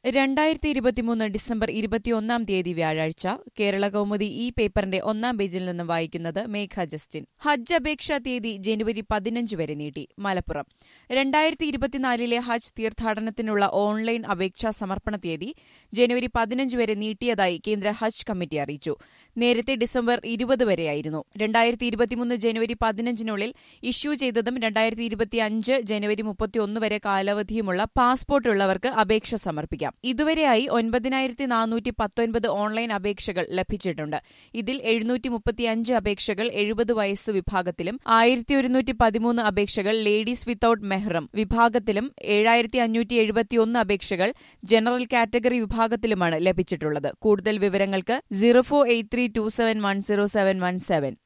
രണ്ടായിരത്തി ഇരുപത്തിമൂന്ന് ഡിസംബർ ഇരുപത്തിയൊന്നാം തീയതി വ്യാഴാഴ്ച കേരള കൗമുദി ഈ പേപ്പറിന്റെ ഒന്നാം പേജിൽ നിന്ന് വായിക്കുന്നത് മേഘ ജസ്റ്റിൻ ഹജ്ജ് അപേക്ഷാ തീയതി ജനുവരി പതിനഞ്ച് വരെ നീട്ടി മലപ്പുറം രണ്ടായിരത്തി ഇരുപത്തിനാലിലെ ഹജ്ജ് തീർത്ഥാടനത്തിനുള്ള ഓൺലൈൻ അപേക്ഷാ സമർപ്പണ തീയതി ജനുവരി പതിനഞ്ച് വരെ നീട്ടിയതായി കേന്ദ്ര ഹജ്ജ് കമ്മിറ്റി അറിയിച്ചു നേരത്തെ ഡിസംബർ ഇരുപത് വരെയായിരുന്നു രണ്ടായിരത്തി ഇരുപത്തിമൂന്ന് ജനുവരി പതിനഞ്ചിനുള്ളിൽ ഇഷ്യൂ ചെയ്തതും രണ്ടായിരത്തി ഇരുപത്തിയഞ്ച് ജനുവരി മുപ്പത്തിയൊന്ന് വരെ കാലാവധിയുമുള്ള പാസ്പോർട്ട് ഉള്ളവർക്ക് അപേക്ഷ സമർപ്പിക്കാം ഇതുവരെയായി ഒൻപതിനായിരത്തി നാനൂറ്റി പത്തൊൻപത് ഓൺലൈൻ അപേക്ഷകൾ ലഭിച്ചിട്ടുണ്ട് ഇതിൽ എഴുന്നൂറ്റി മുപ്പത്തിയഞ്ച് അപേക്ഷകൾ എഴുപത് വയസ്സ് വിഭാഗത്തിലും ആയിരത്തി ഒരുന്നൂറ്റി പതിമൂന്ന് അപേക്ഷകൾ ലേഡീസ് വിത്തൌട്ട് മെഹ്റം വിഭാഗത്തിലും ഏഴായിരത്തി അഞ്ഞൂറ്റി എഴുപത്തിയൊന്ന് അപേക്ഷകൾ ജനറൽ കാറ്റഗറി വിഭാഗത്തിലുമാണ് ലഭിച്ചിട്ടുള്ളത് കൂടുതൽ വിവരങ്ങൾക്ക് zero four eight three two seven one zero seven one seven